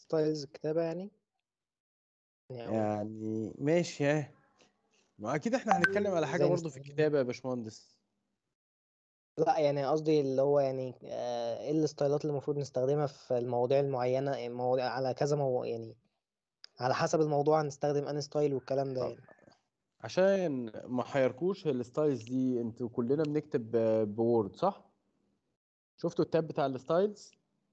ستايلز الكتابة يعني يعني أو يعني ماشي ها ما اكيد احنا هنتكلم على حاجه ازاي برضو في نستخدمها الكتابه يا باشمهندس لا يعني قصدي اللي هو يعني آه، ايه الستايلات اللي المفروض نستخدمها في المواضيع المعينة يعني مواضيع على كذا مو يعني على حسب الموضوع هنستخدم انهي ستايل والكلام ده طب يعني عشان ما حيركوش الستايلز دي انتوا كلنا بنكتب ب- بوورد صح شفتوا التاب بتاع الستايلز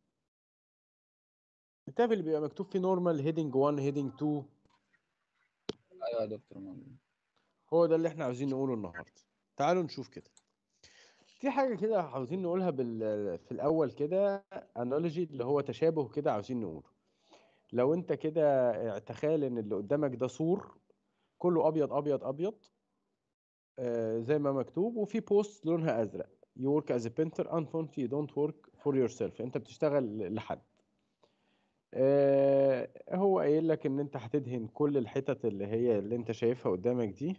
التاب اللي بيبقى مكتوب فيه نورمال هيدنج 1 هيدنج 2 ايوه يا دكتور مؤمن هو ده اللي احنا عاوزين نقوله النهارده تعالوا نشوف كده في حاجه كده عاوزين نقولها بال... في الاول كده انالوجي اللي هو تشابه كده عاوزين نقوله لو انت كده تخيل ان اللي قدامك ده سور كله ابيض ابيض ابيض آه زي ما مكتوب وفي بوست لونها ازرق you work as a painter unfortunately you don't work for yourself انت بتشتغل لحد آه هو قايل لك ان انت هتدهن كل الحتت اللي هي اللي انت شايفها قدامك دي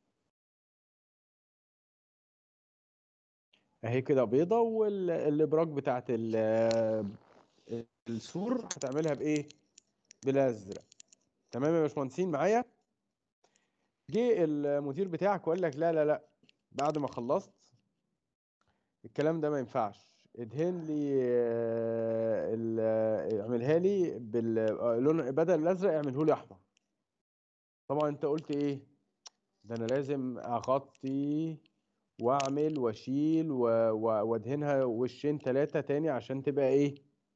اهي كده بيضة والابراج بتاعت ال- السور هتعملها بايه بالازرق تمام يا باشمهندسين معايا جه المدير بتاعك وقال لك لا لا لا بعد ما خلصت الكلام ده ما ينفعش ادهن لي آه، ال- اعملها لي باللون بدل الازرق اعمله لي احمر طبعا انت قلت ايه ده انا لازم اغطي واعمل واشيل و- و- وادهنها وشين ثلاثة تاني عشان تبقى ايه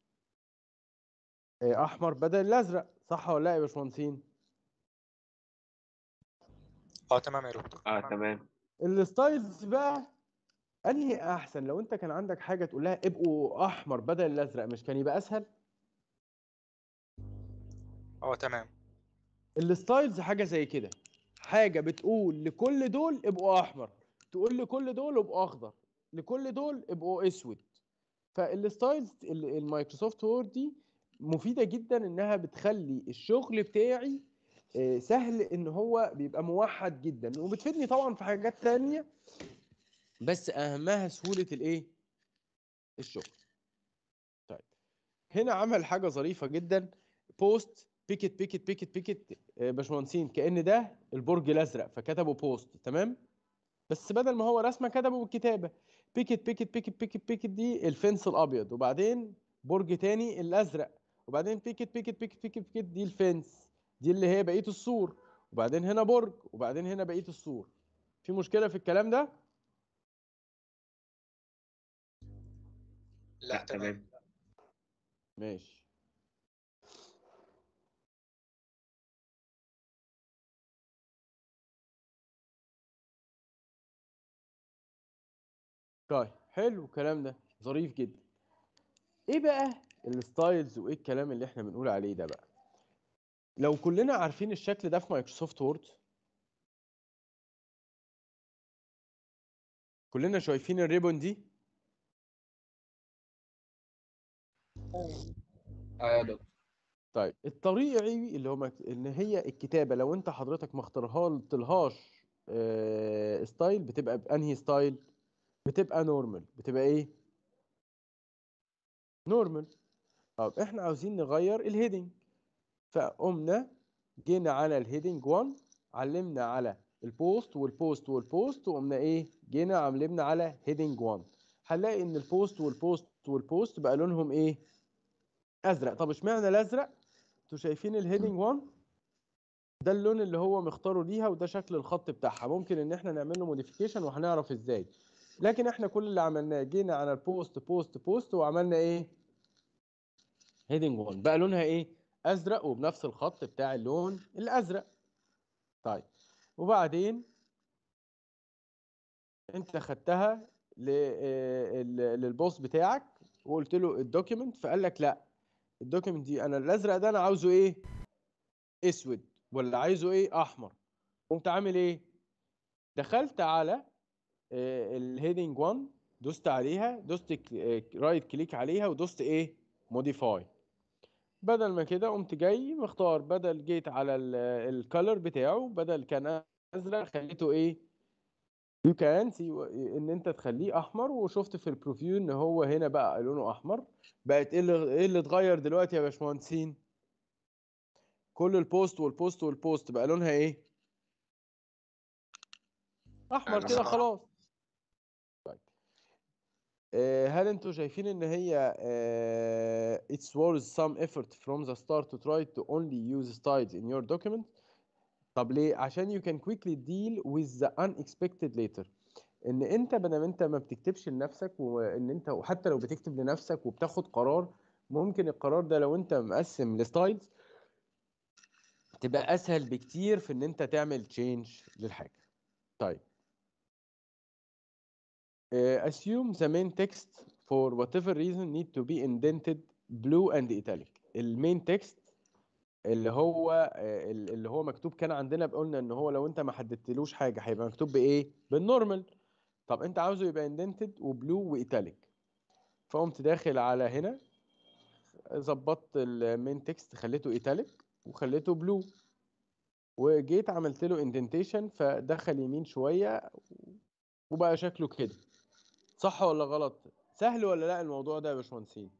آه، احمر بدل الازرق صح ولا لا يا باشمهندسين اه تمام يا دكتور اه تمام الستايلز بقى انهي احسن لو انت كان عندك حاجه تقول لها ابقوا احمر بدل الازرق مش كان يبقى اسهل اه تمام الستايلز حاجه زي كده حاجه بتقول لكل دول ابقوا احمر تقول لكل دول ابقوا اخضر لكل دول ابقوا اسود فالستايلز ال- المايكروسوفت وورد دي مفيده جدا انها بتخلي الشغل بتاعي آه، سهل ان هو بيبقى موحد جدا وبتفيدني طبعا في حاجات تانية بس اهمها سهوله الايه الشغل طيب هنا عمل حاجه ظريفه جدا بوست بيكت بيكت بيكت بيكت آه، باشمهندسين كأن ده البرج الازرق فكتبوا بوست تمام بس بدل ما هو رسمه كتبوا بالكتابه بيكت بيكت بيكت بيكت بيكت دي الفنس الابيض وبعدين برج تاني الازرق وبعدين بيكت بيكت بيكت بيكت بيكت دي الفنس دي اللي هي بقيه السور وبعدين هنا برج وبعدين هنا بقيه السور في مشكله في الكلام ده لا تمام ماشي طيب حلو الكلام ده ظريف جدا ايه بقى الستايلز وايه الكلام اللي احنا بنقول عليه ده بقى لو كلنا عارفين الشكل ده في مايكروسوفت وورد كلنا شايفين الريبون دي اه يا دكتور طيب الطبيعي اللي هو مك... ان هي الكتابه لو انت حضرتك ما اخترهالتلهاش آه... ستايل بتبقى بانهي ستايل بتبقى نورمال بتبقى ايه نورمال طب احنا عاوزين نغير الهيدنج فقمنا جينا على الهيدنج 1 علمنا على البوست والبوست والبوست وقمنا ايه جينا علمنا على هيدنج 1 هنلاقي ان البوست والبوست والبوست بقى لونهم ايه ازرق طب اشمعنى الازرق انتوا شايفين الهيدنج 1 ده اللون اللي هو مختاره ليها وده شكل الخط بتاعها ممكن ان احنا نعمل له موديفيكيشن وهنعرف ازاي لكن احنا كل اللي عملناه جينا على البوست بوست بوست وعملنا ايه هيدنج 1 بقى لونها ايه ازرق وبنفس الخط بتاع اللون الازرق طيب وبعدين انت خدتها ل- آه، ال- للبوس بتاعك وقلت له الدوكيمنت فقال لك لا الدوكيمنت دي انا الازرق ده انا عاوزه ايه اسود ولا عايزه ايه احمر قمت عامل ايه دخلت على الهيدنج 1 دوست عليها دوست رايت كليك عليها ودوست ايه موديفاي بدل ما كده قمت جاي مختار بدل جيت على الكالر بتاعه بدل كان ازرق خليته ايه يو كان سي ان انت تخليه احمر وشفت في البروفيو ان هو هنا بقى لونه احمر بقت ايه اللي ايه اللي اتغير دلوقتي يا باشمهندسين كل البوست والبوست والبوست بقى لونها ايه احمر كده أحمر. خلاص طيب آه، هل انتوا شايفين ان هي آه، it's worth some effort from the start to try to only use styles in your document طب ليه عشان you can quickly deal with the unexpected later ان انت بدل انت ما بتكتبش لنفسك وان انت وحتى لو بتكتب لنفسك وبتاخد قرار ممكن القرار ده لو انت مقسم لستايلز تبقى اسهل بكتير في ان انت تعمل تشينج للحاجه طيب Uh, assume the main text for whatever reason need to be indented blue and italic المين تكست اللي هو آه، ال- اللي هو مكتوب كان عندنا قلنا ان هو لو انت ما حددتلوش حاجه هيبقى مكتوب بايه بالنورمال طب انت عاوزه يبقى اندنتد وبلو وايتاليك فقمت داخل على هنا ظبطت المين تكست خليته ايتاليك وخليته بلو وجيت عملت له اندنتيشن فدخل يمين شويه وبقى شكله كده صح ولا غلط سهل ولا لا الموضوع ده يا باشمهندسين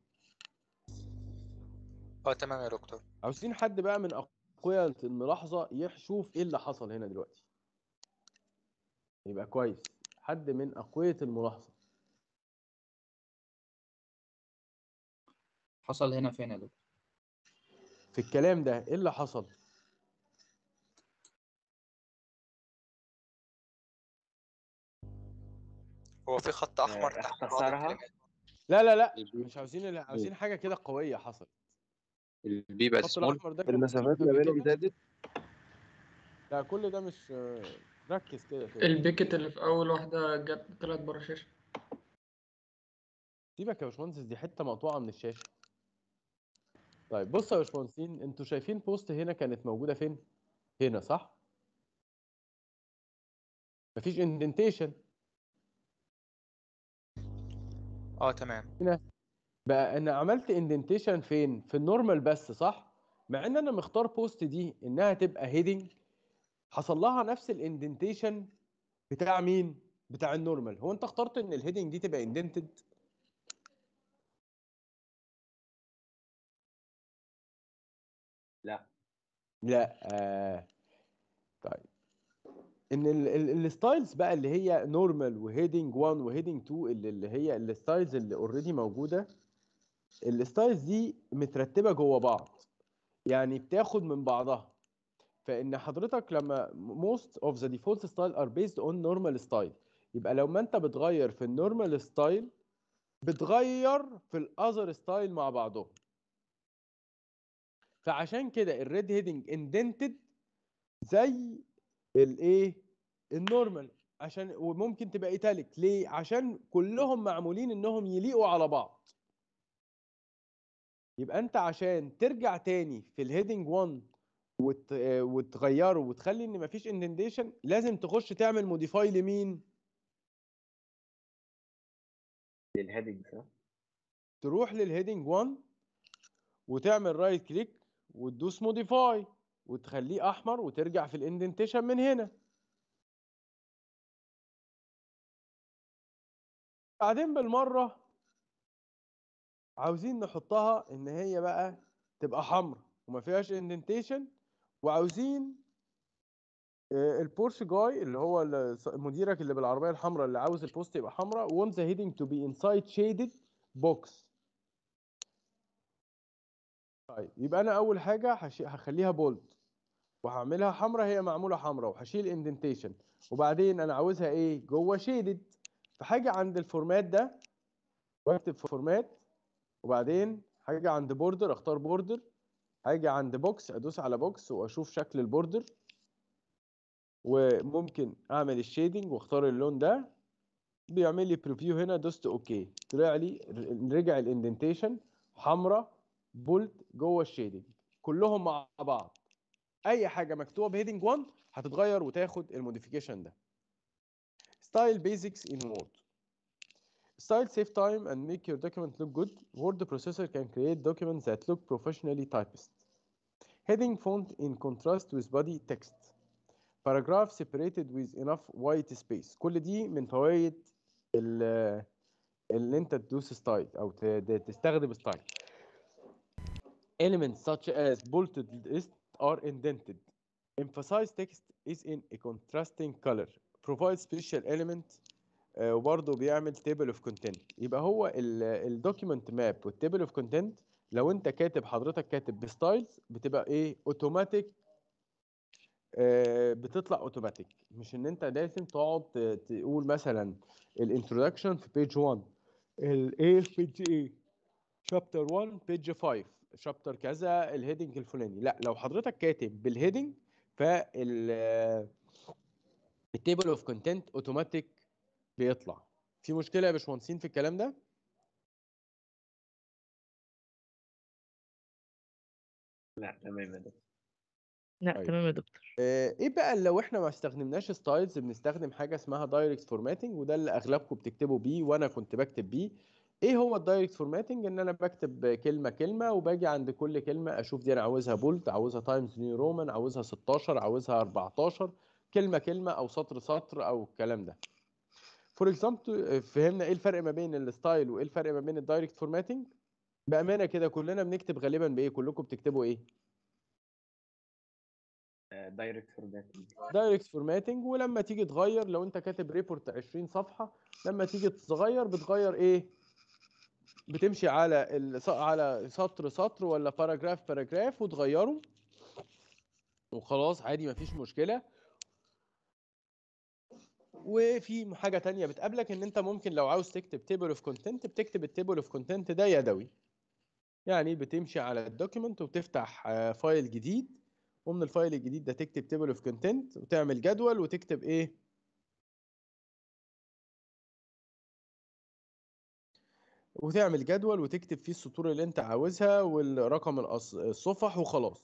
اه تمام يا دكتور عاوزين حد بقى من اقوياء الملاحظه يشوف ايه اللي حصل هنا دلوقتي يبقى كويس حد من اقوياء الملاحظه حصل هنا فين يا دكتور في الكلام ده ايه اللي حصل هو في خط احمر آه، تحت بعض اختصرها. الكلمات لا لا لا البي مش عاوزين ال- عاوزين حاجه كده قويه حصلت البي بقت الخط سمول الاحمر ده كان المسافات مكتوب ما قبل بينهم كده. زادت لا كل ده مش آه، ركز كده كده البيكت اللي في أول واحدة جت طلعت بره الشاشة سيبك يا باشمهندس دي حته مقطوعه من الشاشه طيب بصوا يا باشمهندسين انتوا شايفين بوست هنا كانت موجوده فين هنا صح مفيش اندنتيشن اه تمام بقى انا عملت اندنتيشن فين في النورمال بس صح مع ان انا مختار بوست دي انها تبقى هيدنج حصل لها نفس الاندنتيشن بتاع مين بتاع النورمال هو انت اخترت ان الهيدنج دي تبقى اندنتد لا لا آه. طيب ان الستايلز بقى اللي هي نورمال وهيدنج 1 وهيدنج 2 اللي, اللي هي الستايلز اللي اوريدي موجوده الستايلز دي مترتبه جوه بعض يعني بتاخد من بعضها فان حضرتك لما most of the default style are based on normal style يبقى لو ما انت بتغير في النورمال ستايل بتغير في الاذر ستايل مع بعضهم فعشان كده الريد هيدنج اندنتد زي الايه النورمال عشان وممكن تبقى ايتاليك ليه عشان كلهم معمولين انهم يليقوا على بعض يبقى انت عشان ترجع تاني في الهيدنج 1 وت... آه، وتغيره وتخلي ان مفيش اندنتيشن لازم تخش تعمل موديفاي لمين للهيدنج صح تروح للهيدنج 1 وتعمل رايت كليك وتدوس موديفاي وتخليه احمر وترجع في الاندنتيشن من هنا بعدين بالمره عاوزين نحطها ان هي بقى تبقى حمرا وما فيهاش اندنتيشن وعاوزين آه، البورش جاي اللي هو ال- مديرك اللي بالعربيه الحمراء اللي عاوز البوست يبقى حمراء want the heading to be inside shaded box طيب يبقى انا اول حاجه هشي- هخليها بولد وهعملها حمراء هي معموله حمراء وهشيل اندنتيشن وبعدين انا عاوزها ايه جوه شيدد فحاجه عند الفورمات ده واكتب في فورمات وبعدين هاجي عند بوردر اختار بوردر هاجي عند بوكس ادوس على بوكس واشوف شكل البوردر وممكن اعمل الشيدنج واختار اللون ده بيعمل لي بريفيو هنا دوست اوكي طلع لي ر- رجع الاندنتيشن حمراء بولد جوه الشيدنج كلهم مع بعض اي حاجه مكتوبه بهيدنج 1 هتتغير وتاخد الموديفيكيشن ده ستايل بيزكس ان وورد Style save time and make your document look good. Word processor can create documents that look professionally typed. Heading font in contrast with body text. Paragraph separated with enough white space. كل دي من فوائد ال- اللي انت تدوس ستايل او ت- تستخدم ستايل. Elements such as bolted list are indented emphasize text is in a contrasting color provide special element آه، وبرضه بيعمل table of content يبقى هو الدوكيمنت ماب والتيبل اوف كونتنت لو انت كاتب حضرتك كاتب بستايلز بتبقى ايه اوتوماتيك بتطلع اوتوماتيك مش ان انت لازم تقعد ت- تقول مثلا الانترودكشن في بيج 1 الايه في بيج ايه شابتر 1 بيج 5 شابتر كذا الهيدنج الفلاني لا لو حضرتك كاتب بالهيدنج فال التيبل اوف كونتنت اوتوماتيك بيطلع في مشكله يا باشمهندسين في الكلام ده لا تمام يا دكتور لا طيب. تمام يا دكتور آه، ايه بقى لو احنا ما استخدمناش ستايلز بنستخدم حاجه اسمها دايركت فورماتنج وده اللي اغلبكم بتكتبوا بيه وانا كنت بكتب بيه ايه هو الدايركت فورماتنج ان انا بكتب كلمه كلمه وباجي عند كل كلمه اشوف دي انا عاوزها بولد عاوزها تايمز نيو رومان عاوزها 16 عاوزها 14 كلمه كلمه او سطر سطر او الكلام ده فور اكزامبل فهمنا ايه الفرق ما بين الستايل وايه الفرق ما بين الدايركت فورماتنج بامانه كده كلنا بنكتب غالبا بايه كلكم بتكتبوا ايه دايركت فورماتنج دايركت فورماتنج ولما تيجي تغير لو انت كاتب ريبورت 20 صفحه لما تيجي تغير بتغير ايه بتمشي على الس- على سطر سطر ولا باراجراف باراجراف وتغيره وخلاص عادي مفيش مشكله وفي حاجه تانية بتقابلك ان انت ممكن لو عاوز تكتب تيبل اوف كونتنت بتكتب التيبل اوف كونتنت ده يدوي يعني بتمشي على الدوكيمنت وتفتح آه، فايل جديد ومن الفايل الجديد ده تكتب تيبل اوف كونتنت وتعمل جدول وتكتب ايه وتعمل جدول وتكتب فيه السطور اللي انت عاوزها والرقم الأص- الصفح وخلاص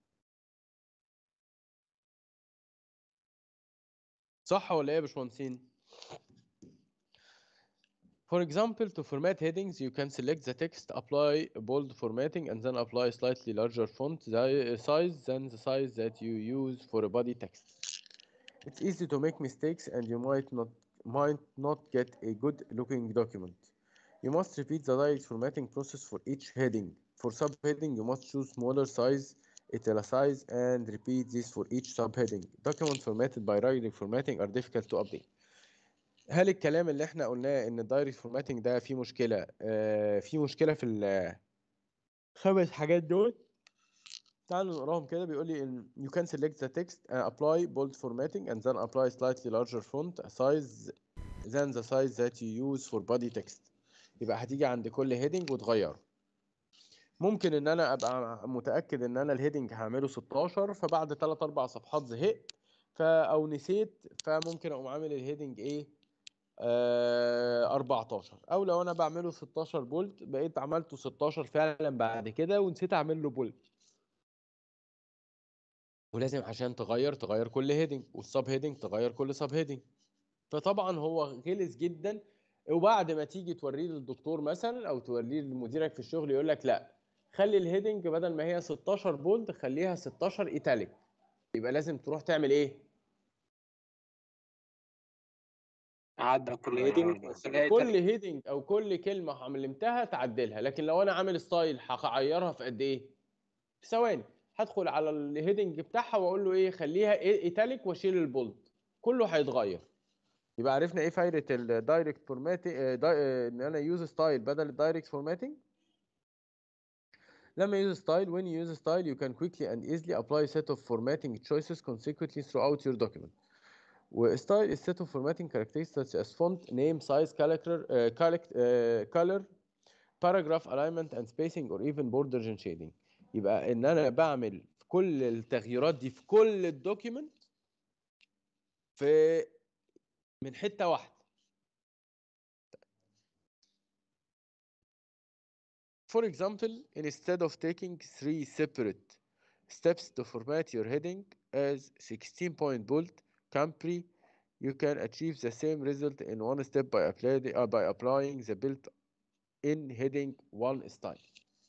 صح ولا ايه يا باشمهندسين For example, to format headings, you can select the text, apply bold formatting, and then apply slightly larger font si- size than the size that you use for a body text. It's easy to make mistakes, and you might not might not get a good looking document. You must repeat the direct formatting process for each heading. For subheading, you must choose smaller size, italicize, and repeat this for each subheading. Documents formatted by direct formatting are difficult to update. هل الكلام اللي احنا قلناه ان الدايركت فورماتنج ده فيه مشكله آه فيه مشكله في الخمس حاجات دول تعالوا نقراهم كده بيقول لي ان you can select the text and apply bold formatting and then apply slightly larger font size than the size that you use for body text يبقى هتيجي عند كل heading وتغيره ممكن ان انا ابقى متاكد ان انا الهيدنج هعمله 16 فبعد 3 4 صفحات زهقت فا او نسيت فممكن اقوم عامل الهيدنج ايه آه 14 او لو انا بعمله 16 بولت بقيت عملته 16 فعلا بعد كده ونسيت اعمل له بولت ولازم عشان تغير تغير كل هيدنج والسب هيدنج تغير كل سب هيدنج فطبعا هو غلس جدا وبعد ما تيجي توريه للدكتور مثلا او توريه لمديرك في الشغل يقول لك لا خلي الهيدنج بدل ما هي 16 بولد خليها 16 ايتاليك يبقى لازم تروح تعمل ايه عدى كل هيدنج وخليها كل يترك. هيدنج او كل كلمه علمتها تعدلها لكن لو انا عامل ستايل هغيرها في قد ايه في ثواني هدخل على الهيدنج بتاعها واقول له ايه خليها إيه ايتاليك واشيل البولد كله هيتغير يبقى عرفنا ايه فايده الدايركت فورماتنج ان انا يوز ستايل بدل الدايركت فورماتنج لما use style when you use style you can quickly and easily apply a set of formatting choices consequently throughout your document وstyle is set of formatting characteristics such as font, name, size, character, uh, collect- uh, color, paragraph alignment and spacing or even borders and shading يبقى ان انا بعمل كل التغييرات دي في كل الدوكيمنت في من حته واحده For example, instead of taking three separate steps to format your heading as 16 point bold, Campri, you can achieve the same result in one step by, apply, uh, by applying the built-in heading one style.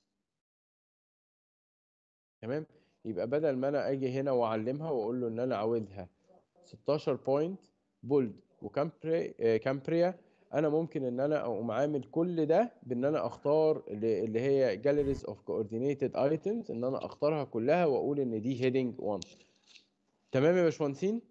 تمام يبقى بدل ما انا اجي هنا واعلمها واقول له ان انا عاوزها 16 بوينت بولد وكامبري كامبريا انا ممكن ان انا اقوم عامل كل ده بان انا اختار اللي اللي هي galleries of coordinated items ان انا اختارها كلها واقول ان دي heading 1 تمام يا باشمهندسين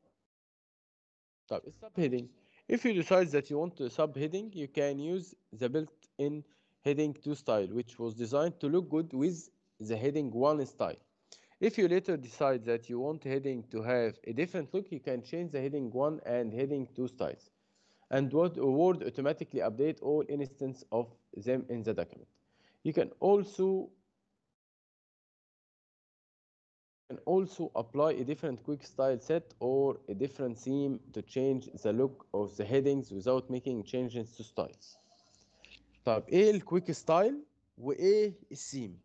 طب السب heading if you decide that you want a sub heading you can use the built-in heading 2 style which was designed to look good with the heading 1 style if you later decide that you want heading to have a different look you can change the heading 1 and heading 2 styles and Word, Word automatically update all instances of them in the document. You can also can also apply a different quick style set or a different theme to change the look of the headings without making changes to styles. طب ايه الكويك ستايل وايه الثيم؟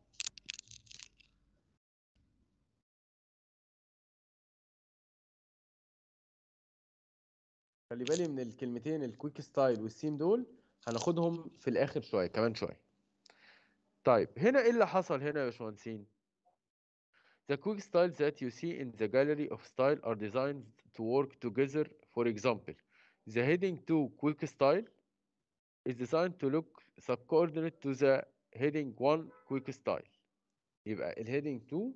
خلي بالي من الكلمتين الكويك ستايل والثيم دول هناخدهم في الاخر شويه كمان شويه طيب هنا ايه اللي حصل هنا يا باشمهندسين The quick styles that you see in the gallery of style are designed to work together. For example, the heading 2 quick style is designed to look subcoordinate to the heading 1 quick style. يبقى الهيدنج 2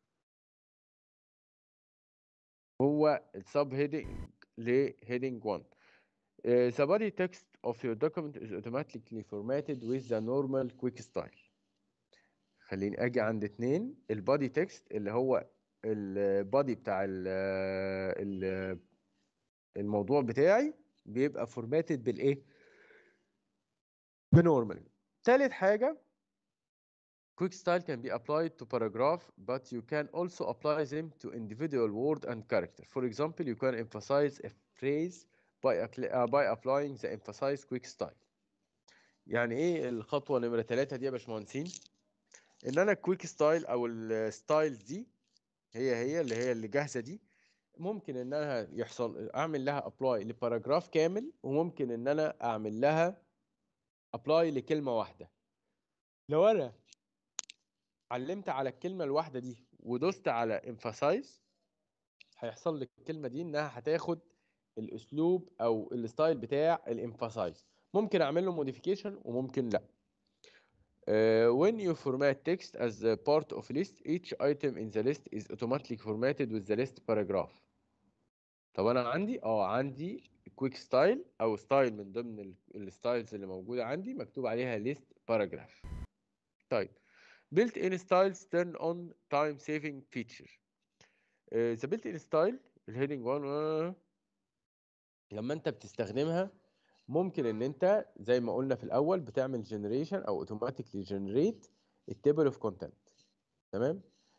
هو السب هيدنج لهيدنج 1 Uh, the body text of your document is automatically formatted with the normal quick style. خليني اجي عند اتنين البادي تكست اللي هو البادي بتاع ال ال الموضوع بتاعي بيبقى فورماتد بالايه؟ بنورمال. تالت حاجة quick style can be applied to paragraph but you can also apply them to individual word and character. For example, you can emphasize a phrase by, appl- uh, by applying the emphasize quick style. يعني ايه الخطوة نمرة ثلاثة دي يا باشمهندسين؟ ان انا الكويك ستايل او الستايلز دي هي هي اللي هي اللي جاهزة دي ممكن ان انا يحصل اعمل لها ابلاي لباراجراف كامل وممكن ان انا اعمل لها ابلاي لكلمة واحدة. لو انا علمت على الكلمة الواحدة دي ودوست على emphasize هيحصل لك الكلمة دي انها هتاخد الاسلوب او الستايل بتاع الامفاسايز ممكن اعمل له موديفيكيشن وممكن لا Uh, when you format text as a part of list each item in the list is automatically formatted with the list paragraph طب انا عندي اه عندي quick style او ستايل من ضمن الستايلز اللي موجوده عندي مكتوب عليها list paragraph طيب built in styles turn on time saving feature uh, the built in style الهيدنج 1 لما انت بتستخدمها ممكن ان انت زي ما قلنا في الاول بتعمل جنريشن او اوتوماتيكلي جنريت التيبل اوف كونتنت تمام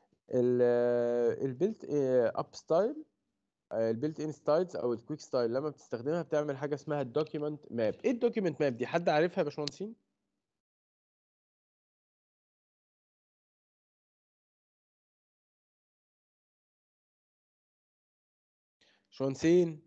البيلت اب ستايل البيلت ان ستايلز او الكويك ستايل لما بتستخدمها بتعمل حاجه اسمها الدوكيمنت ماب ايه الدوكيمنت ماب دي حد عارفها يا باشمهندسين باشمهندسين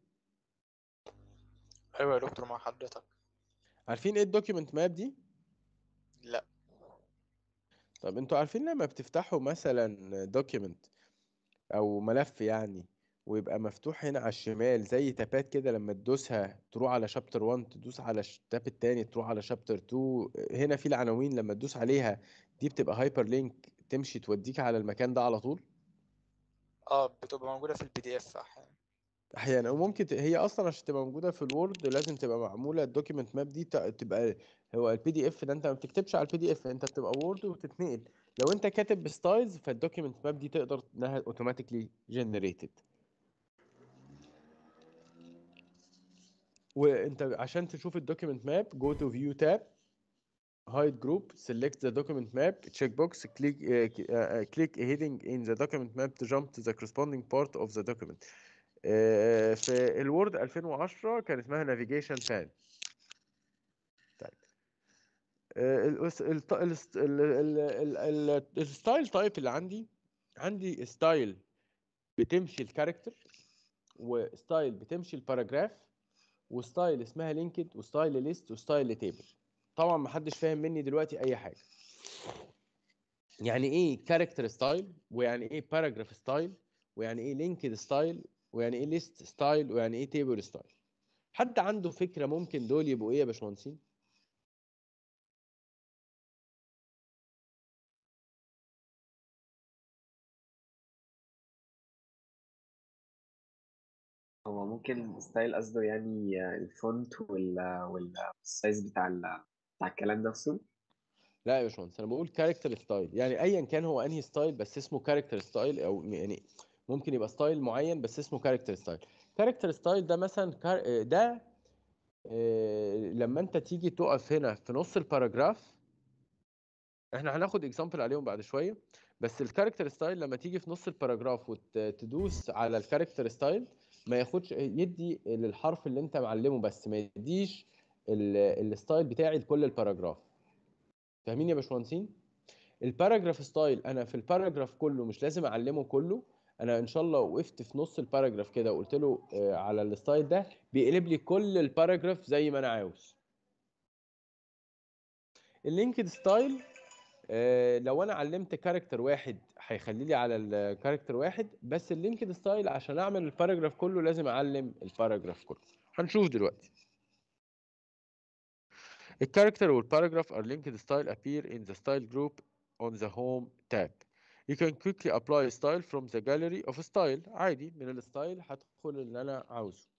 ايوه يا دكتور مع حضرتك عارفين ايه الدوكيمنت ماب دي لا طب انتوا عارفين لما بتفتحوا مثلا دوكيمنت او ملف يعني ويبقى مفتوح هنا على الشمال زي تابات كده لما تدوسها تروح على شابتر 1 تدوس على التاب التاني تروح على شابتر 2 هنا في العناوين لما تدوس عليها دي بتبقى هايبر لينك تمشي توديك على المكان ده على طول اه بتبقى موجودة في البي دي اف احيانا احيانا وممكن ت- هي اصلا عشان تبقى موجوده في الوورد لازم تبقى معموله الدوكيمنت ماب دي ت- تبقى هو البي دي اف ده انت ما بتكتبش على البي دي اف انت بتبقى وورد وتتنقل لو انت كاتب بستايلز فالدوكيمنت ماب دي تقدر انها اوتوماتيكلي جنريتد وانت عشان تشوف الدوكيمنت ماب جو تو فيو تاب hide group select the document map check box click uh, uh, click a heading in the document map to jump to the corresponding part of the document آه، في الوورد 2010 كان اسمها نافيجيشن بان طيب آه، الأس- الت- الست- ال- ال- ال- ال- الستايل تايب اللي عندي عندي ستايل بتمشي الكاركتر وستايل بتمشي الباراجراف وستايل اسمها لينكد وستايل ليست وستايل تيبل طبعا ما حدش فاهم مني دلوقتي اي حاجه يعني ايه كاركتر ستايل ويعني ايه باراجراف ستايل ويعني ايه لينكد ستايل ويعني ايه ليست ستايل ويعني ايه تيبل ستايل حد عنده فكره ممكن دول يبقوا ايه يا باشمهندسين هو ممكن ستايل قصده يعني الفونت وال والسايز بتاع ال... بتاع الكلام نفسه لا يا باشمهندس انا بقول كاركتر ستايل يعني ايا كان هو انهي ستايل بس اسمه كاركتر ستايل او يعني ممكن يبقى ستايل معين بس اسمه كاركتر ستايل كاركتر ستايل ده مثلا كار... ده آه، لما انت تيجي تقف هنا في نص الباراجراف احنا هناخد اكزامبل عليهم بعد شويه بس الكاركتر ستايل لما تيجي في نص الباراجراف وتدوس على الكاركتر ستايل ما ياخدش يدي للحرف اللي انت معلمه بس ما يديش ال- الستايل بتاعي لكل الباراجراف فاهمين يا باشمهندسين الباراجراف ستايل انا في الباراجراف كله مش لازم اعلمه كله انا ان شاء الله وقفت في نص الباراجراف كده وقلت له آه، على الستايل ده بيقلب لي كل الباراجراف زي ما انا عاوز اللينكد ستايل آه، لو انا علمت كاركتر واحد هيخلي لي على الكاركتر واحد بس اللينكد ستايل عشان اعمل الباراجراف كله لازم اعلم الباراجراف كله هنشوف دلوقتي الكاركتر والباراجراف are linked style appear in the style group on the home tab you can quickly apply style from the gallery of style عادي من الستايل هدخل اللي انا عاوزه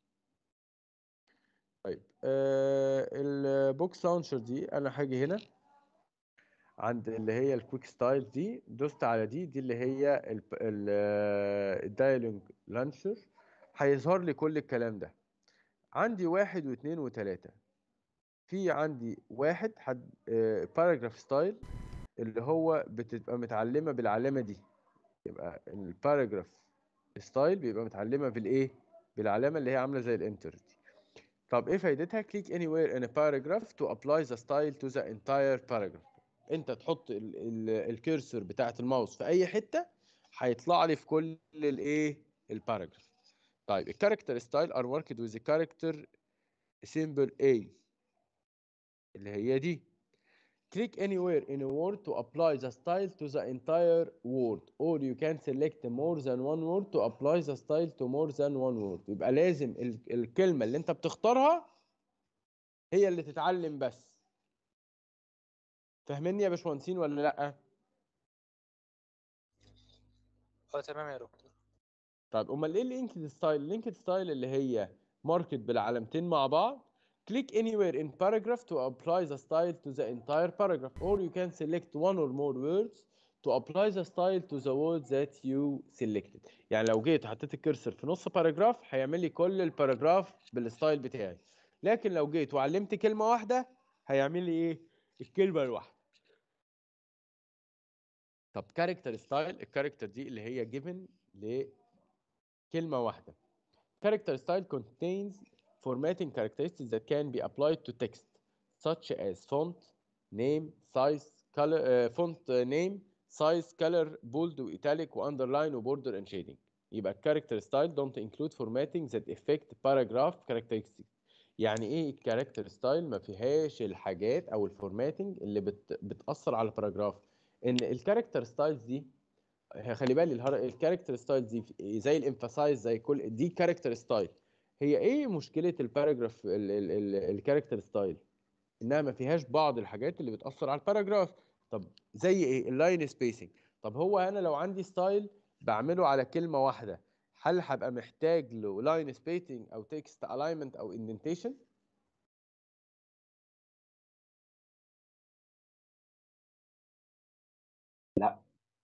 طيب آه البوكس لانشر دي انا هاجي هنا عند اللي هي الكويك ستايل دي دوست على دي دي اللي هي الدايلوج لانشر هيظهر لي كل الكلام ده عندي واحد واثنين وثلاثة في عندي واحد حد باراجراف ستايل اللي هو بتبقى متعلمة بالعلامة دي يبقى الباراجراف ستايل بيبقى متعلمة بالايه بالعلامة اللي هي عاملة زي الانتر دي طب ايه فايدتها click anywhere in a paragraph to apply the style to the entire paragraph انت تحط ال- ال- الكيرسور بتاعت الماوس في اي حته هيطلع لي في كل الايه الباراجراف طيب الكاركتر ستايل ار worked with the character symbol A اللي هي دي click anywhere in a word to apply the style to the entire word or you can select more than one word to apply the style to more than one word يبقى لازم ال- الكلمه اللي انت بتختارها هي اللي تتعلم بس فاهميني يا باشمهندسين ولا لا اه تمام يا دكتور طيب امال ايه اللينكد ستايل اللينكد ستايل اللي هي ماركت بالعلامتين مع بعض click anywhere in paragraph to apply the style to the entire paragraph or you can select one or more words to apply the style to the word that you selected يعني لو جيت حطيت الكرسر في نص باراجراف هيعمل لي كل الباراجراف بالستايل بتاعي لكن لو جيت وعلمت كلمة واحدة هيعمل لي ايه الكلمة الواحدة طب كاركتر ستايل الكاركتر دي اللي هي given لكلمة واحدة character style contains formatting characteristics that can be applied to text such as font name size color uh, font uh, name size color bold italic underline border and shading يبقى character style don't include formatting that affect paragraph characteristics يعني ايه الكاركتر ستايل ما فيهاش الحاجات او الفورماتنج اللي بت بتاثر على الباراجراف ان الكاركتر ستايلز دي خلي بالي الكاركتر ستايل دي في- زي الامفاسايز زي كل دي كاركتر ستايل هي ايه مشكله الباراجراف الكاركتر ستايل انها ما فيهاش بعض الحاجات اللي بتاثر على الباراجراف طب زي ايه اللاين سبيسنج طب هو انا لو عندي ستايل بعمله على كلمه واحده هل هبقى محتاج له لاين سبيسنج او تكست الاينمنت او اندنتيشن لا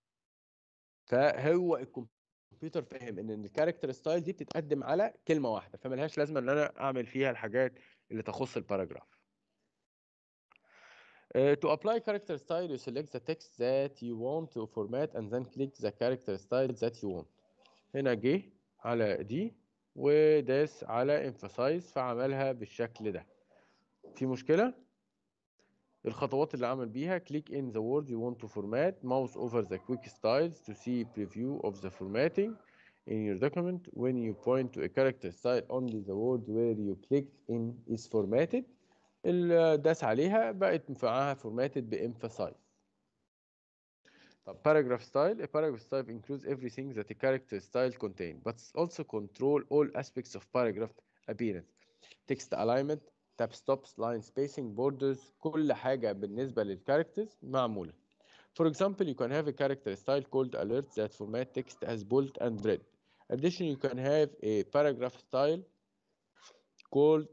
فهو الكمبيوتر فاهم ان الكاركتر ستايل دي بتتقدم على كلمه واحده فملهاش لازمه ان انا اعمل فيها الحاجات اللي تخص الباراجراف Uh, to apply character style, you select the text that you want to format and then click the character style that you want. هنا جه على دي وداس على emphasize فعملها بالشكل ده. في مشكلة؟ الخطوات اللي عمل بيها click in the word you want to format, mouse over the quick styles to see preview of the formatting in your document. When you point to a character style, only the word where you clicked in is formatted. اللي داس عليها بقت معاها فورماتد بامفاسايز طب paragraph style a paragraph style includes everything that a character style contain but also control all aspects of paragraph appearance text alignment tab stops line spacing borders كل حاجة بالنسبة للكاركترز معمولة For example, you can have a character style called alert that format text as bold and red. Additionally, you can have a paragraph style called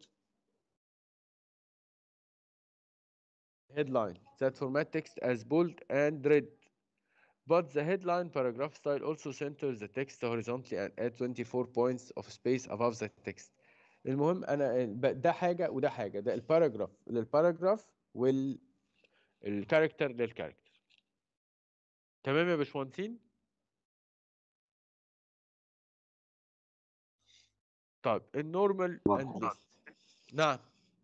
headline that format text as bold and red. But the headline paragraph style also centers the text horizontally and add 24 points of space above the text. المهم انا ب- ده حاجه وده حاجه ده الباراجراف للباراجراف والكاركتر للكاركتر تمام يا باشمهندسين طيب النورمال واضح. اند ليست نعم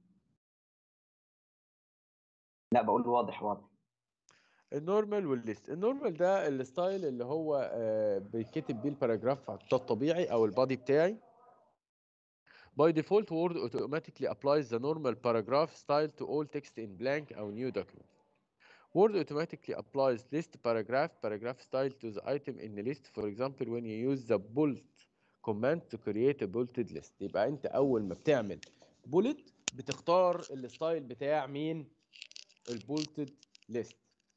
لا بقول واضح واضح النورمال والليست النورمال ده الستايل اللي هو آه، بيتكتب بيه الباراجراف ده الطبيعي او البادي بتاعي By default Word automatically applies the normal paragraph style to all text in blank or new document. Word automatically applies list paragraph paragraph style to the item in the list for example when you use the bold command to create a bulleted list يبقى انت اول ما بتعمل bullet بتختار الستايل بتاع مين البولتد list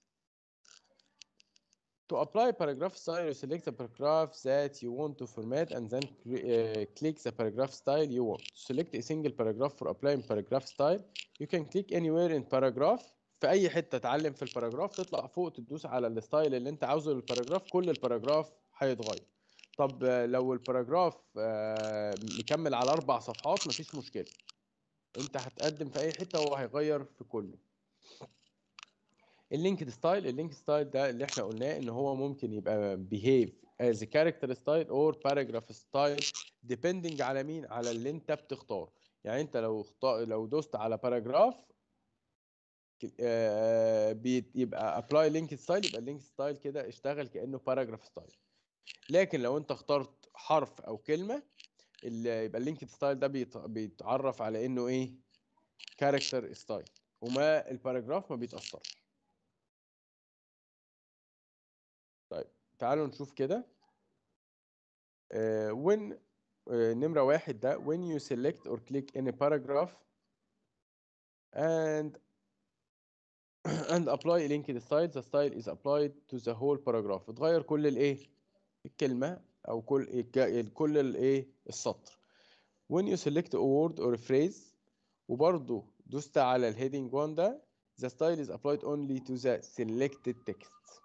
To apply paragraph style, you select the paragraph that you want to format and then cre- uh, click the paragraph style you want. To select a single paragraph for applying paragraph style, you can click anywhere in paragraph في أي حتة تعلم في الباراجراف تطلع فوق تدوس على الستايل اللي أنت عاوزه للباراجراف كل الباراجراف هيتغير. طب آه، لو الباراجراف آه، مكمل على أربع صفحات مفيش مشكلة. أنت هتقدم في أي حتة وهو هيغير في كله. اللينكد ستايل اللينك ستايل ده اللي احنا قلناه ان هو ممكن يبقى behave as a character style or paragraph style depending على مين على اللي انت بتختار يعني انت لو اختار لو دوست على باراجراف يبقى apply link style يبقى اللينك ستايل كده اشتغل كانه paragraph style لكن لو انت اخترت حرف او كلمه اللي يبقى اللينك ستايل ده بيت- بيتعرف على انه ايه character style وما الباراجراف ما بيتاثرش طيب تعالوا نشوف كده آه، when آه، نمرة واحد ده when you select or click any paragraph and and apply a linked style the style is applied to the whole paragraph اتغير كل الايه الكلمة او كل الج- كل الايه السطر when you select a word or a phrase وبرضه دوست على الهيدنج 1 ده the style is applied only to the selected text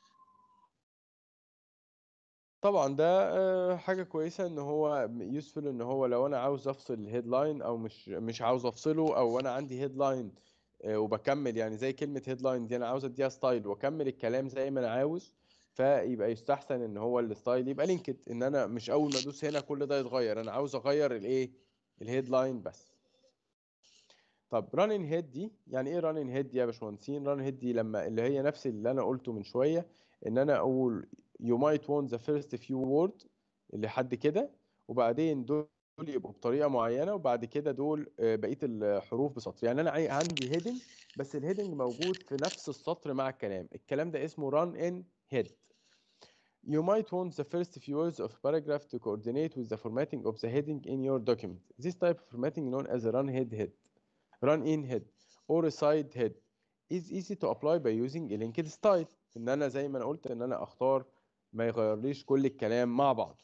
طبعا ده آه، حاجة كويسة ان هو يوسفل ان هو لو انا عاوز افصل الهيدلاين او مش مش عاوز افصله او انا عندي هيدلاين وبكمل يعني زي كلمة هيدلاين دي انا عاوز اديها ستايل واكمل الكلام زي ما انا عاوز فيبقى يستحسن ان هو الستايل يبقى لينكد ان انا مش اول ما ادوس هنا كل ده يتغير انا عاوز اغير الايه الهيدلاين بس طب رانين هيد دي يعني ايه رانين هيد يا باشمهندسين رانين هيد دي لما اللي هي نفس اللي انا قلته من شويه ان انا اقول you might want the first few word اللي حد كده وبعدين دول يبقوا بطريقه معينه وبعد كده دول آه، بقيه الحروف بسطر يعني انا عي- عندي هيدنج بس الهيدنج موجود في نفس السطر مع الكلام الكلام ده اسمه run in head You might want the first few words of paragraph to coordinate with the formatting of the heading in your document. This type of formatting known as a run head head, run in head, or a side head is easy to apply by using a linked style. ان انا زي ما انا قلت ان انا اختار ما يغيرليش كل الكلام مع بعض.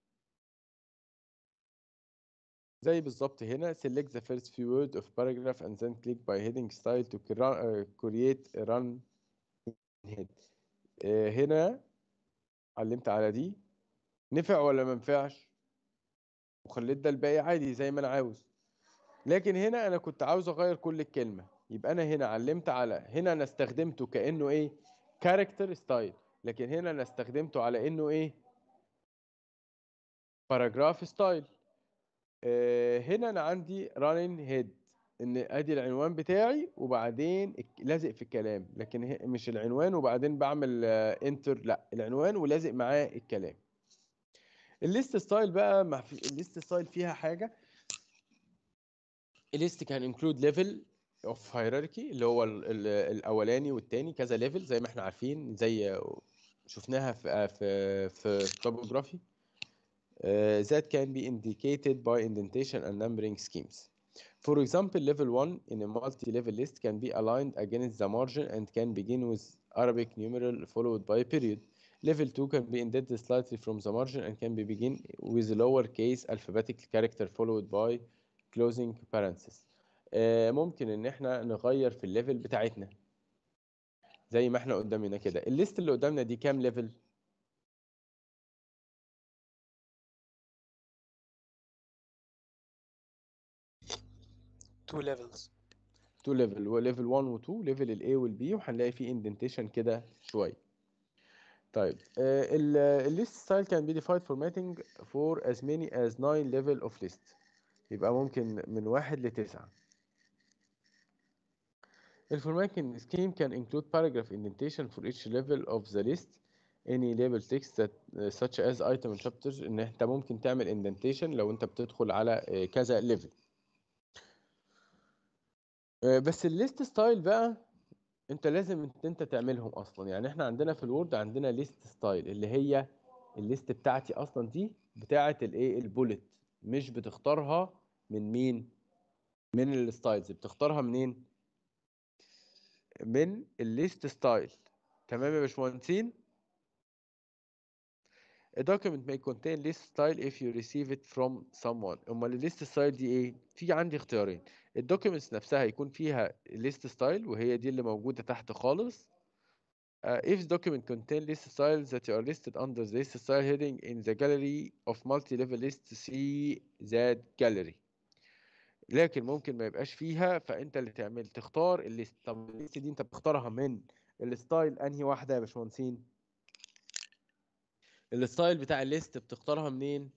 زي بالظبط هنا select the first few words of paragraph and then click by heading style to cra- uh, create a run head. آه، هنا علمت على دي نفع ولا ما نفعش وخليت ده الباقي عادي زي ما انا عاوز لكن هنا انا كنت عاوز اغير كل الكلمه يبقى انا هنا علمت على هنا انا استخدمته كانه ايه كاركتر ستايل لكن هنا انا استخدمته على انه ايه باراجراف ستايل آه هنا انا عندي رانين هيد ان ادي العنوان بتاعي وبعدين الك- لازق في الكلام لكن هي- مش العنوان وبعدين بعمل انتر لا العنوان ولازق معاه الكلام الليست ستايل بقى ما في الليست ستايل فيها حاجه الليست كان انكلود ليفل اوف هيراركي اللي هو ال ال الاولاني والتاني كذا ليفل زي ما احنا عارفين زي شفناها في في في توبوجرافي uh, that can be indicated by indentation and numbering schemes. For example, level 1 in a multi-level list can be aligned against the margin and can begin with Arabic numeral followed by a period. Level 2 can be indented slightly from the margin and can be begin with lowercase alphabetic character followed by closing parenthesis. آه، ممكن ان احنا نغير في الليفل بتاعتنا زي ما احنا قدامنا كده الليست اللي قدامنا دي كام ليفل two levels تو ليفل ليفل 1 و 2 ليفل الاي والبي وهنلاقي فيه اندنتيشن كده شويه طيب الليست ستايل كان بي ديفايد فورماتنج فور as many as 9 level of list يبقى ممكن من واحد لتسعة الفورماتنج scheme can include paragraph indentation for each level of the list any label text that uh, such as item and chapters ان انت ممكن تعمل indentation لو انت بتدخل على آه، كذا ليفل بس الليست ستايل بقى انت لازم انت انت تعملهم اصلا يعني احنا عندنا في الوورد عندنا ليست ستايل اللي هي الليست بتاعتي اصلا دي بتاعه الايه البولت مش بتختارها من مين من الستايلز بتختارها منين من الليست ستايل تمام يا باشمهندسين A document may contain list style if you receive it from someone. امال الليست ستايل دي ايه؟ في عندي اختيارين. الدوكيومنتس نفسها يكون فيها list style وهي دي اللي موجودة تحت خالص. Uh, if the document contain list styles that are listed under the list style heading in the gallery of multi-level lists see that gallery. لكن ممكن ما يبقاش فيها فانت اللي تعمل تختار الليست طب الليست دي انت بتختارها من الستايل انهي واحده يا باشمهندسين الستايل بتاع الليست بتختارها منين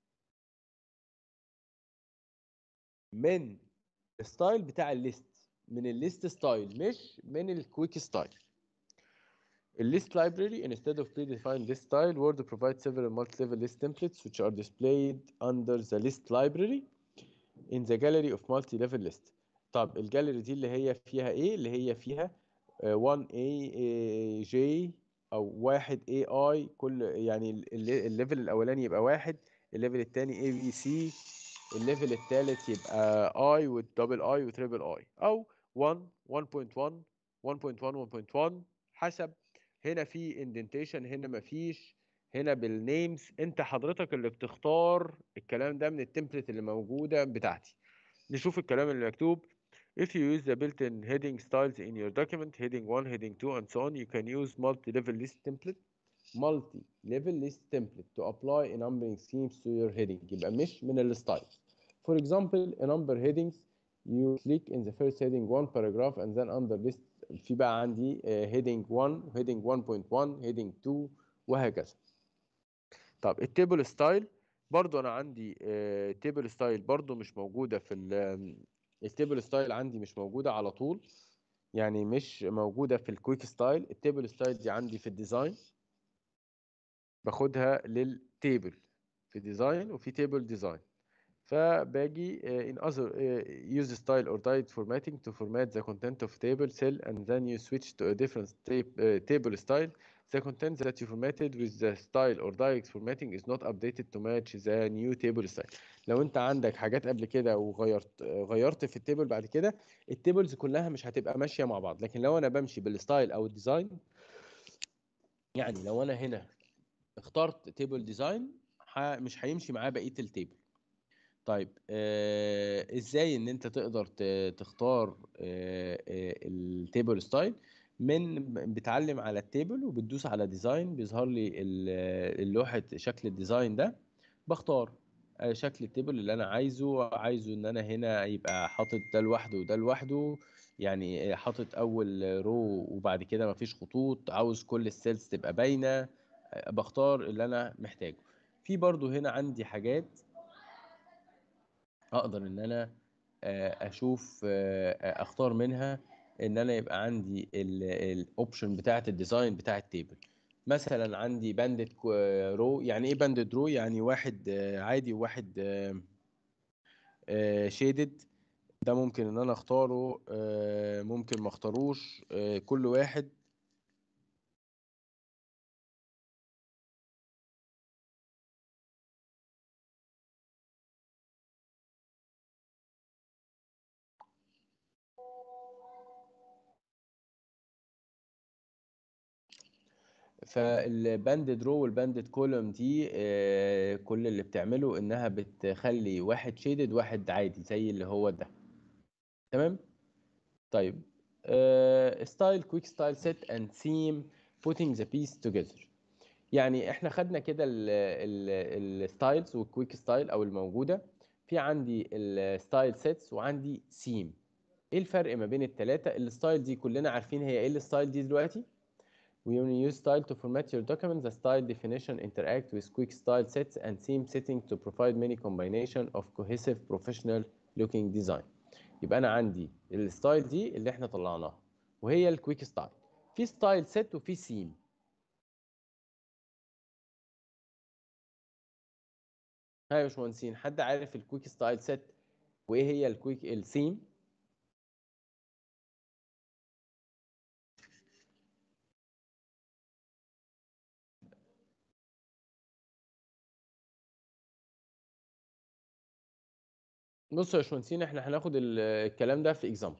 من الستايل بتاع الليست من الليست ستايل مش من الكويك ستايل الليست library instead of predefined list style word provides several multi-level list templates which are displayed under the list library in the gallery of multi-level list طب الجاليري دي اللي هي فيها ايه اللي هي فيها آه، 1A J او واحد AI كل يعني ال- ال- الليفل الاولاني يبقى واحد الليفل الثاني ABC الليفل الثالث يبقى I والدبل I وتريبل I او 1 1.1 1.1 1.1 حسب هنا في اندنتيشن هنا مفيش هنا بالنيمز انت حضرتك اللي بتختار الكلام ده من التمبلت اللي موجوده بتاعتي نشوف الكلام اللي مكتوب If you use the built-in heading styles in your document, heading 1, heading 2, and so on, you can use multi-level list template, multi-level list template to apply a numbering schemes to your heading. يبقى مش من الستايل. For example, a number headings, you click in the first heading one paragraph and then under list في بقى عندي uh, heading 1, heading 1.1, heading 2 وهكذا. طب التيبل ستايل برضو انا عندي تيبل ستايل برضو مش موجوده في التيبل ستايل عندي مش موجوده على طول يعني مش موجوده في الكويك ستايل التيبل ستايل دي عندي في الديزاين باخدها للتيبل في ديزاين وفي تيبل ديزاين فباجي uh, in other uh, use style or diet formatting to format the content of table cell and then you switch to a different tape, uh, table style the content that you formatted with the style or direct formatting is not updated to match the new table style لو انت عندك حاجات قبل كده وغيرت غيرت في التيبل بعد كده التيبلز كلها مش هتبقى ماشيه مع بعض لكن لو انا بمشي بالستايل او الديزاين يعني لو انا هنا اخترت تيبل ديزاين مش هيمشي معاه بقيه التيبل طيب آه ازاي ان انت تقدر ت- تختار آه آه التيبل ستايل من بتعلم على التيبل وبتدوس على ديزاين بيظهر لي ال- اللوحة شكل الديزاين ده بختار آه، شكل التيبل اللي انا عايزه عايزه ان انا هنا يبقى حاطط ده لوحده وده لوحده يعني آه، حاطط اول رو وبعد كده مفيش خطوط عاوز كل السيلز تبقى باينة آه، بختار اللي انا محتاجه في برضو هنا عندي حاجات اقدر ان انا آه، اشوف آه، آه، اختار منها ان انا يبقى عندي الاوبشن بتاعه الديزاين بتاع التيبل مثلا عندي باندد رو يعني ايه باندد رو يعني واحد آه، عادي وواحد شيدد ده ممكن ان انا اختاره آه، ممكن ما اختاروش آه، كل واحد فالباندد رو والباندد كولوم دي آه، كل اللي بتعمله انها بتخلي واحد شيدد واحد عادي زي اللي هو ده تمام طيب ستايل كويك ستايل سيت اند ثيم putting the piece together يعني احنا خدنا كده الستايلز والكويك ستايل او الموجوده في عندي الستايل سيتس وعندي سيم ايه الفرق ما بين الثلاثه الستايل دي كلنا عارفين هي ايه الستايل دي دلوقتي When you use style to format your document, the style definition interact with quick style sets and theme setting to provide many combination of cohesive professional looking design. يبقى انا عندي الستايل دي اللي احنا طلعناها وهي الكويك ستايل. في ستايل سيت وفي سيم. ها يا باشمهندسين حد عارف الكويك ستايل سيت وايه هي الكويك السيم؟ بصوا يا باشمهندسين احنا هناخد ال- الكلام ده في اكزامبل.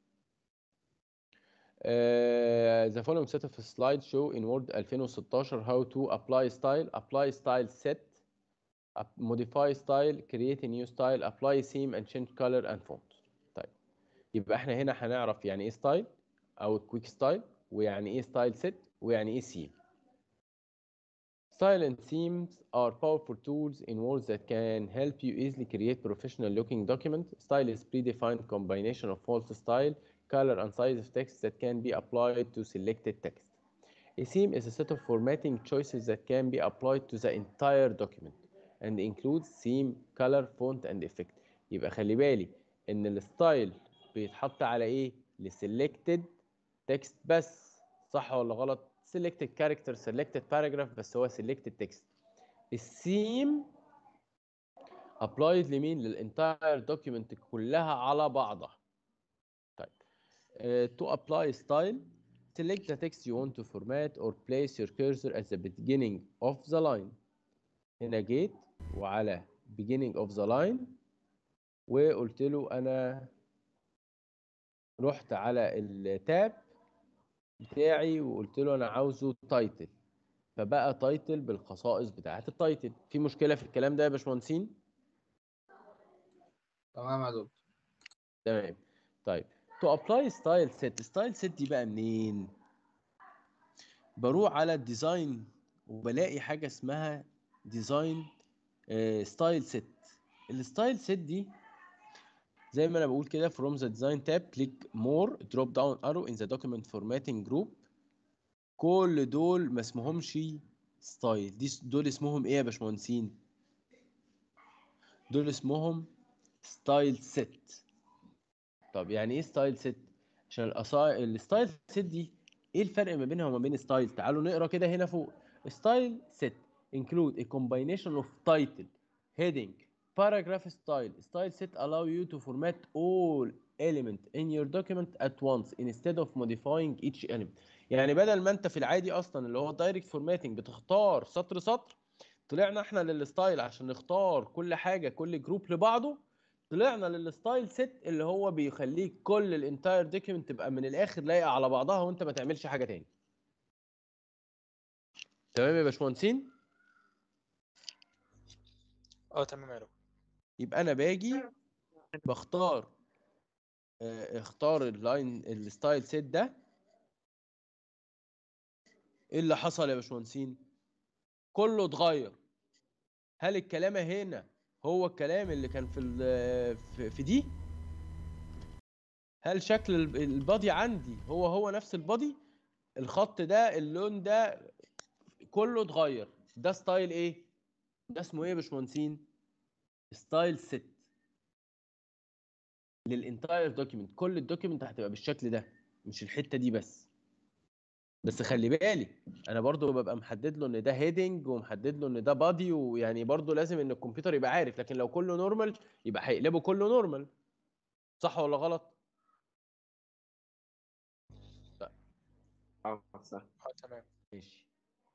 the following set of slides show in Word 2016 how to apply style, apply style set, up- modify style, create a new style, apply theme and change color and font. طيب يبقى احنا هنا هنعرف يعني ايه ستايل او كويك ستايل ويعني ايه ستايل سيت ويعني ايه ثيم. Style and themes are powerful tools in Word that can help you easily create professional looking document. Style is predefined combination of false style, color and size of text that can be applied to selected text. A theme is a set of formatting choices that can be applied to the entire document and includes theme, color, font and effect. يبقى خلي بالي ان الستايل بيتحط على ايه؟ لسيلكتد تكست بس صح ولا غلط؟ selected character selected paragraph بس هو selected text. الثيم applied لمين؟ للانتاير دوكيمنت كلها على بعضها. طيب uh, to apply style select the text you want to format or place your cursor at the beginning of the line. هنا جيت وعلى beginning of the line وقلت له انا رحت على التاب بتاعي وقلت له انا عاوزه تايتل فبقى تايتل بالخصائص بتاعه التايتل في مشكله في الكلام ده يا باشمهندسين تمام يا دكتور تمام طيب تو ابلاي ستايل سيت ستايل سيت دي بقى منين بروح على الديزاين وبلاقي حاجه اسمها ديزاين ستايل سيت الستايل سيت دي زي ما انا بقول كده from the design tab click more drop down arrow in the document formatting group كل دول ما اسمهمش ستايل دي دول اسمهم ايه يا باشمهندسين دول اسمهم ستايل سيت طب يعني ايه ستايل سيت عشان الأصا... الستايل سيت دي ايه الفرق ما بينها وما بين ستايل تعالوا نقرا كده هنا فوق ستايل سيت include a combination of title heading paragraph style style set allow you to format all element in your document at once instead of modifying each element يعني بدل ما انت في العادي اصلا اللي هو دايركت فورماتنج بتختار سطر سطر طلعنا احنا للستايل عشان نختار كل حاجه كل جروب لبعضه طلعنا للستايل سيت اللي هو بيخليك كل الانتاير دوكيمنت تبقى من الاخر لايقه على بعضها وانت ما تعملش حاجه تاني تمام يا باشمهندسين اه تمام يا دكتور يبقى انا باجي بختار آه، اختار اللاين الستايل سيت ده ايه اللي حصل يا باشمهندسين كله اتغير هل الكلام هنا هو الكلام اللي كان في ال- في- في دي هل شكل ال- البادي عندي هو هو نفس البادي الخط ده اللون ده كله اتغير ده ستايل ايه ده اسمه ايه يا باشمهندسين ستايل سيت للانتاير دوكيمنت كل الدوكيمنت هتبقى بالشكل ده مش الحته دي بس بس خلي بالي انا برضو ببقى محدد له ان ده هيدنج ومحدد له ان ده بادي ويعني برضو لازم ان الكمبيوتر يبقى عارف لكن لو كله نورمال يبقى هيقلبه كله نورمال صح ولا غلط اه صح اه تمام ماشي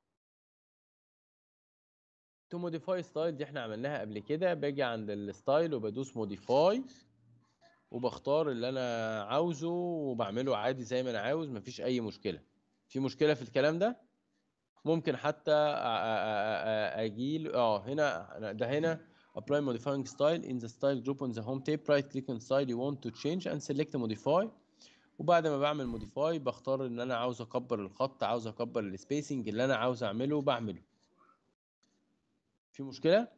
تو موديفاي ستايل دي احنا عملناها قبل كده باجي عند الستايل وبدوس موديفاي وبختار اللي انا عاوزه وبعمله عادي زي ما انا عاوز مفيش اي مشكله في مشكله في الكلام ده ممكن حتى اجي اه هنا أنا- ده هنا apply modifying style in the style group on the home tape right click on style you want to change and select modify وبعد ما بعمل موديفاي بختار ان انا عاوز اكبر الخط عاوز اكبر السبيسنج اللي انا عاوز اعمله بعمله في مشكلة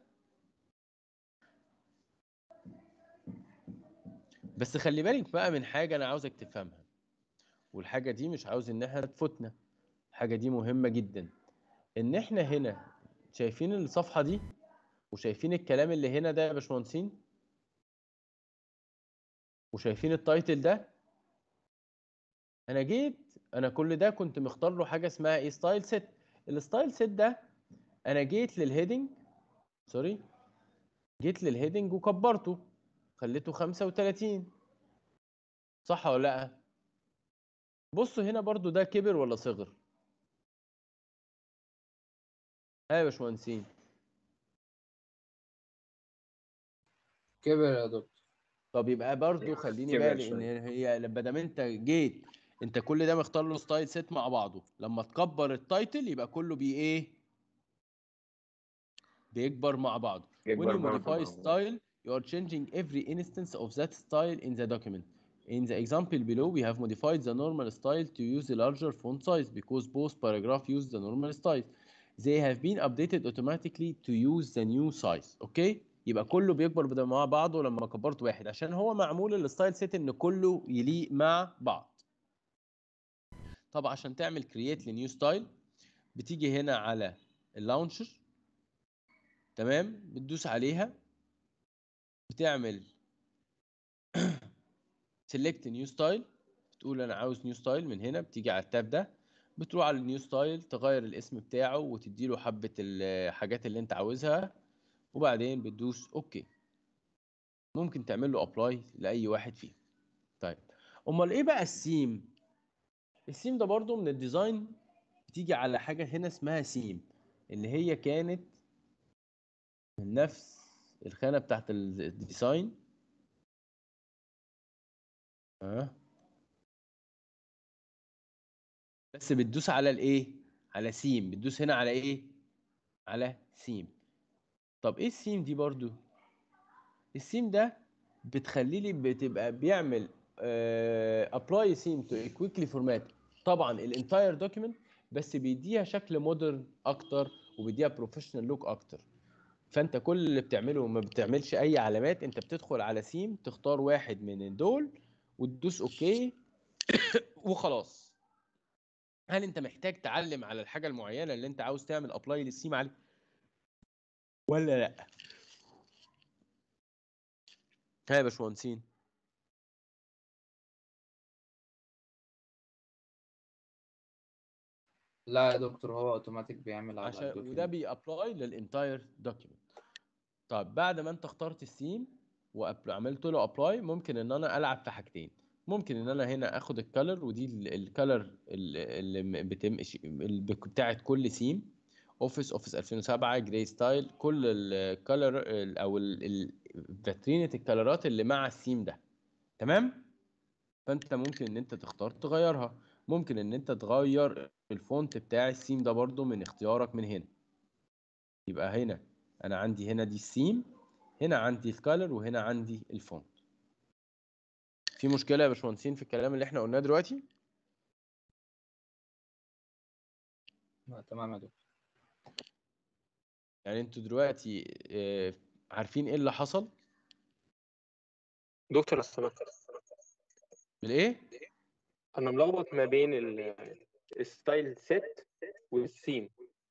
بس خلي بالك بقى من حاجة انا عاوزك تفهمها والحاجة دي مش عاوز ان احنا تفوتنا الحاجة دي مهمة جدا ان احنا هنا شايفين الصفحة دي وشايفين الكلام اللي هنا ده يا باشمهندسين وشايفين التايتل ده انا جيت انا كل ده كنت مختار له حاجه اسمها ايه ستايل سيت الستايل سيت ده انا جيت للهيدنج سوري جيت للهيدنج وكبرته خليته 35 صح ولا لا بصوا هنا برضو ده كبر ولا صغر ها يا باشمهندسين كبر يا دكتور طب يبقى برضو خليني كبر بالي ان شوية. هي لما دام انت جيت انت كل ده مختار له ستايل سيت مع بعضه لما تكبر التايتل يبقى كله بي ايه بيكبر مع بعضه when يكبر you مع modify بعض. style you are changing every instance of that style in the document in the example below we have modified the normal style to use a larger font size because both paragraph use the normal style they have been updated automatically to use the new size اوكي يبقى كله بيكبر بدا مع بعضه لما كبرت واحد عشان هو معمول الستايل سيت ان كله يليق مع بعض طب عشان تعمل كرييت لنيو ستايل بتيجي هنا على اللانشر تمام بتدوس عليها بتعمل سيلكت نيو ستايل بتقول انا عاوز نيو ستايل من هنا بتيجي على التاب ده بتروح على النيو ستايل تغير الاسم بتاعه وتدي له حبه الحاجات اللي انت عاوزها وبعدين بتدوس اوكي ممكن تعمل له ابلاي لاي واحد فيهم طيب امال ايه بقى السيم السيم ده برضو من الديزاين بتيجي على حاجه هنا اسمها سيم اللي هي كانت من نفس الخانه بتاعت الديزاين اه بس بتدوس على الايه على سيم بتدوس هنا على ايه على سيم طب ايه السيم دي برضو السيم ده بتخلي لي بتبقى بيعمل ابلاي سيم تو كويكلي فورمات طبعا الانتاير دوكيمنت بس بيديها شكل مودرن اكتر وبيديها بروفيشنال لوك اكتر فانت كل اللي بتعمله ما بتعملش اي علامات انت بتدخل على سيم تختار واحد من دول وتدوس اوكي وخلاص هل انت محتاج تعلم على الحاجه المعينه اللي انت عاوز تعمل ابلاي للسيم عليه ولا لا ها يا باشمهندسين لا يا دكتور هو اوتوماتيك بيعمل على عشان وده الدوكيومنت بيابلاي للانتاير دوكيمنت طب بعد ما انت اخترت السيم وعملت له ابلاي ممكن ان انا العب في حاجتين ممكن ان انا هنا اخد الكالر ودي الكالر اللي بتمشي بتاعت كل سيم اوفيس اوفيس 2007 جراي ستايل كل الكالر او فاترينة الكالرات اللي مع السيم ده تمام فانت ممكن ان انت تختار تغيرها ممكن ان انت تغير الفونت بتاع السيم ده برضو من اختيارك من هنا يبقى هنا انا عندي هنا دي السيم هنا عندي الكالر وهنا عندي الفونت في مشكله يا باشمهندسين في الكلام اللي احنا قلناه دلوقتي لا، تمام يا دكتور يعني انتوا دلوقتي آه، عارفين ايه اللي حصل دكتور السنة بالايه أنا ملخبط ما بين ال- الستايل سيت والسيم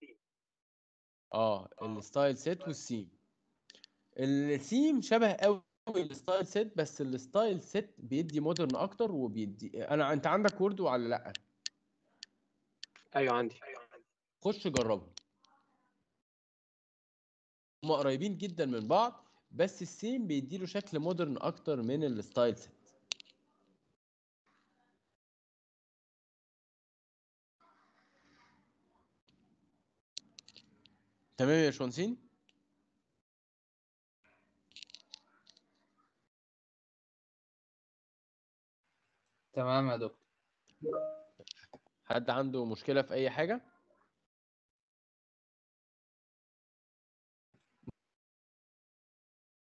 اه الستايل سيت والسيم السيم شبه قوي الستايل سيت بس الستايل سيت بيدي مودرن اكتر وبيدي انا انت عندك وورد ولا لا أيوة عندي خش جربهم هما قريبين جدا من بعض بس السيم بيديله شكل مودرن اكتر من الستايل سيت تمام يا باشمهندسين تمام يا دكتور حد عنده مشكلة في أي حاجة؟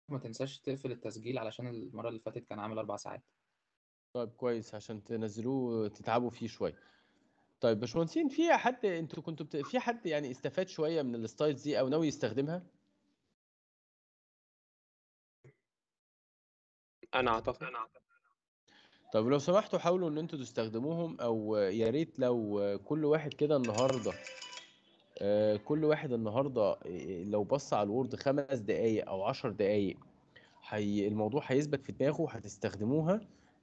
ما تنساش تقفل التسجيل علشان المرة اللي فاتت كان عامل أربع ساعات طيب كويس عشان تنزلوه تتعبوا فيه شويه طيب باشمهندسين في حد انتوا كنتوا بت... في حد يعني استفاد شويه من الستايلز دي او ناوي يستخدمها انا اعتقد طب لو سمحتوا حاولوا ان انتوا تستخدموهم او يا ريت لو كل واحد كده النهارده آه، كل واحد النهارده آه، لو بص على الوورد خمس دقايق او عشر دقايق حي... الموضوع هيثبت في دماغه وهتستخدموها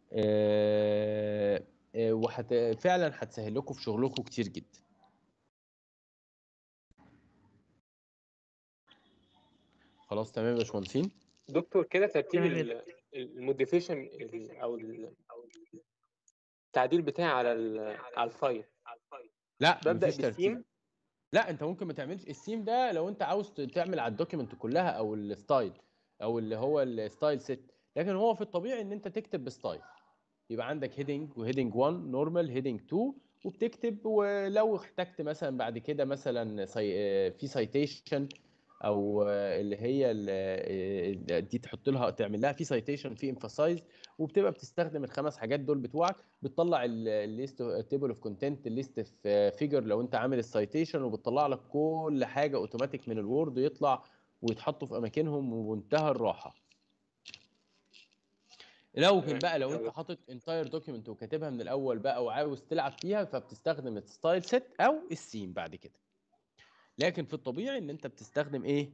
آه، آه، وحت... فعلا هتسهل لكم في شغلكم كتير جدا خلاص تمام يا باشمهندسين دكتور كده ترتيب الموديفيشن او ال- التعديل بتاعي على ال- على الفايل لا ببدا مفيش ترتيب بالسيم لا انت ممكن ما تعملش السيم ده لو انت عاوز ت- تعمل على الدوكيمنت كلها او الستايل او اللي هو الستايل سيت لكن هو في الطبيعي ان انت تكتب بستايل يبقى عندك هيدنج وهيدنج 1 نورمال هيدنج 2 وبتكتب ولو احتجت مثلا بعد كده مثلا سي... آه، في سايتيشن او آه، اللي هي ال- آه، دي تحط لها تعمل لها في سايتيشن في امفاسايز وبتبقى بتستخدم الخمس حاجات دول بتوعك بتطلع الليست تيبل اوف كونتنت الليست في فيجر لو انت عامل السايتيشن وبتطلع لك كل حاجه اوتوماتيك من الوورد يطلع ويتحطوا في اماكنهم ومنتهى الراحه لو كان تمام. بقى لو انت حاطط انتاير دوكيمنت وكاتبها من الاول بقى وعاوز تلعب فيها فبتستخدم الستايل سيت او السيم بعد كده لكن في الطبيعي ان انت بتستخدم ايه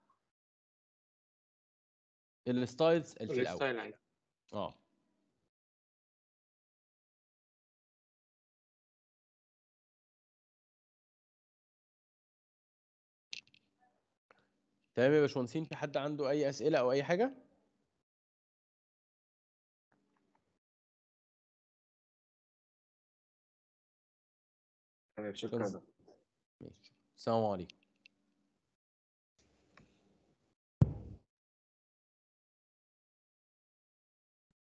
الستايلز اللي في الاول الستايل عادي اه تمام يا باشمهندسين في حد عنده اي اسئله او اي حاجه تمام شكرا ماشي السلام عليكم